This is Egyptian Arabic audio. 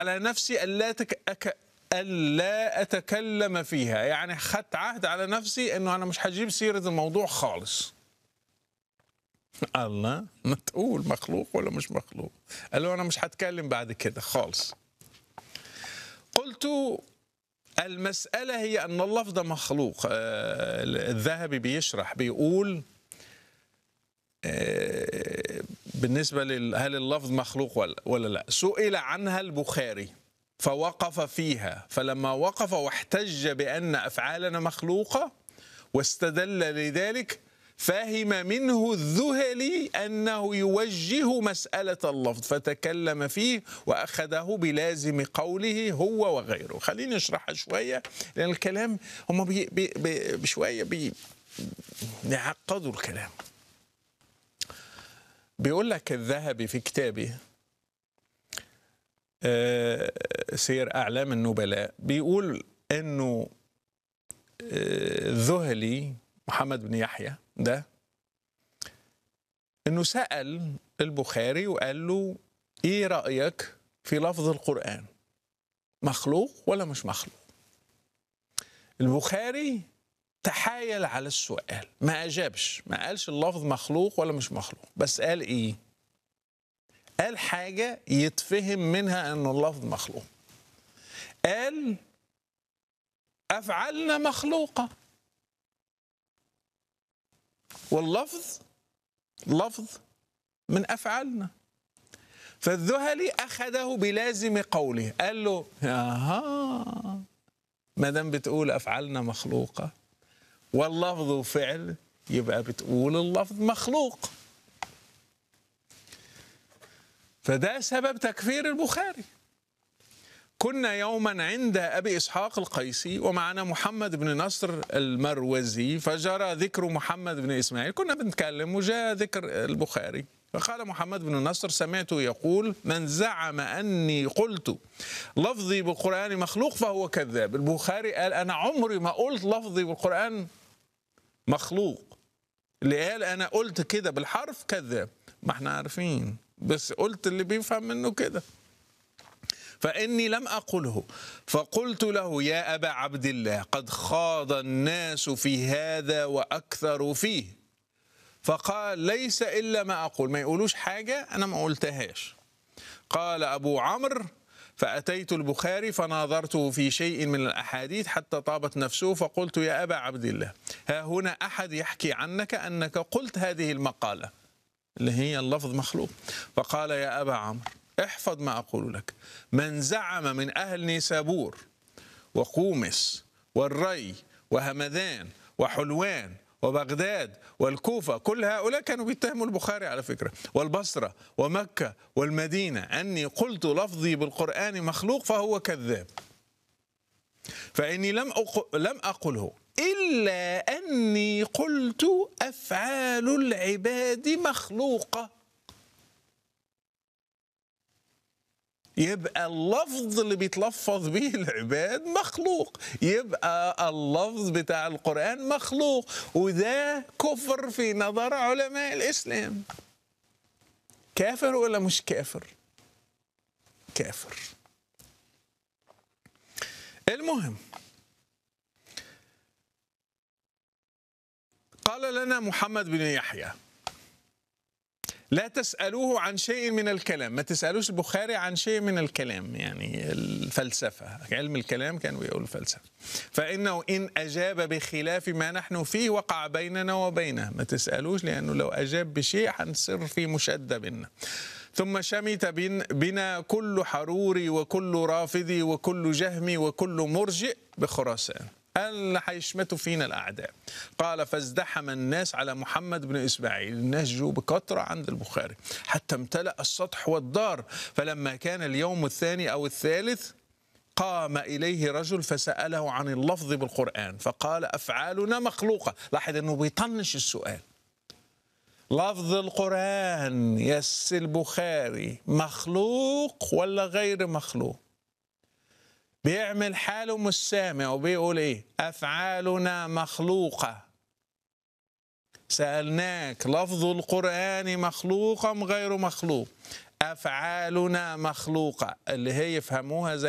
على نفسي ألا تك... أك... ألا أتكلم فيها يعني خدت عهد على نفسي أنه أنا مش هجيب سيرة الموضوع خالص الله ما تقول مخلوق ولا مش مخلوق قال له أنا مش هتكلم بعد كده خالص قلت المسألة هي أن اللفظ مخلوق آه، الذهبي بيشرح بيقول آه، بالنسبة لل هل اللفظ مخلوق ولا, ولا لا سئل عنها البخاري فوقف فيها فلما وقف واحتج بأن أفعالنا مخلوقة واستدل لذلك فهم منه الذهلي أنه يوجه مسألة اللفظ فتكلم فيه وأخذه بلازم قوله هو وغيره خليني أشرحها شوية لأن الكلام هم بي بي بي بشوية بي بيعقدوا الكلام بيقول لك الذهبي في كتابه آه، سير أعلام النبلاء بيقول أنه آه، الذهلي محمد بن يحيى ده انه سال البخاري وقال له ايه رايك في لفظ القران مخلوق ولا مش مخلوق البخاري تحايل على السؤال ما اجابش ما قالش اللفظ مخلوق ولا مش مخلوق بس قال ايه قال حاجه يتفهم منها ان اللفظ مخلوق قال افعالنا مخلوقه واللفظ لفظ من افعالنا فالذهلي اخذه بلازم قوله قال له اها ما دام بتقول افعالنا مخلوقه واللفظ فعل يبقى بتقول اللفظ مخلوق فده سبب تكفير البخاري كنا يوما عند ابي اسحاق القيسي ومعنا محمد بن نصر المروزي فجرى ذكر محمد بن اسماعيل كنا بنتكلم وجاء ذكر البخاري فقال محمد بن نصر سمعته يقول من زعم اني قلت لفظي بالقران مخلوق فهو كذاب البخاري قال انا عمري ما قلت لفظي بالقران مخلوق اللي قال انا قلت كده بالحرف كذاب ما احنا عارفين بس قلت اللي بيفهم منه كده فإني لم أقله فقلت له يا أبا عبد الله قد خاض الناس في هذا وأكثروا فيه فقال ليس إلا ما أقول ما يقولوش حاجة أنا ما قلتهاش قال أبو عمرو فأتيت البخاري فناظرته في شيء من الأحاديث حتى طابت نفسه فقلت يا أبا عبد الله ها هنا أحد يحكي عنك أنك قلت هذه المقالة اللي هي اللفظ مخلوق فقال يا أبا عمرو احفظ ما أقول لك من زعم من أهل نيسابور وقومس والري وهمذان وحلوان وبغداد والكوفة كل هؤلاء كانوا بيتهموا البخاري على فكرة والبصرة ومكة والمدينة أني قلت لفظي بالقرآن مخلوق فهو كذاب فإني لم أق... لم أقله إلا أني قلت أفعال العباد مخلوقة يبقى اللفظ اللي بيتلفظ به العباد مخلوق يبقى اللفظ بتاع القرآن مخلوق وده كفر في نظر علماء الإسلام كافر ولا مش كافر كافر المهم قال لنا محمد بن يحيى لا تسألوه عن شيء من الكلام ما تسألوش البخاري عن شيء من الكلام يعني الفلسفة علم الكلام كان بيقول الفلسفة فإنه إن أجاب بخلاف ما نحن فيه وقع بيننا وبينه ما تسألوش لأنه لو أجاب بشيء هنصير في مشادة بيننا ثم شمت بنا كل حروري وكل رافضي وكل جهمي وكل مرجئ بخراسان اللي هيشمتوا فينا الاعداء قال فازدحم الناس على محمد بن اسماعيل الناس جو بكثره عند البخاري حتى امتلأ السطح والدار فلما كان اليوم الثاني او الثالث قام إليه رجل فسأله عن اللفظ بالقرآن فقال أفعالنا مخلوقة لاحظ أنه بيطنش السؤال لفظ القرآن يس البخاري مخلوق ولا غير مخلوق بيعمل حاله مش سامع وبيقول ايه افعالنا مخلوقه سالناك لفظ القران مخلوق ام غير مخلوق افعالنا مخلوقه اللي هي يفهموها زي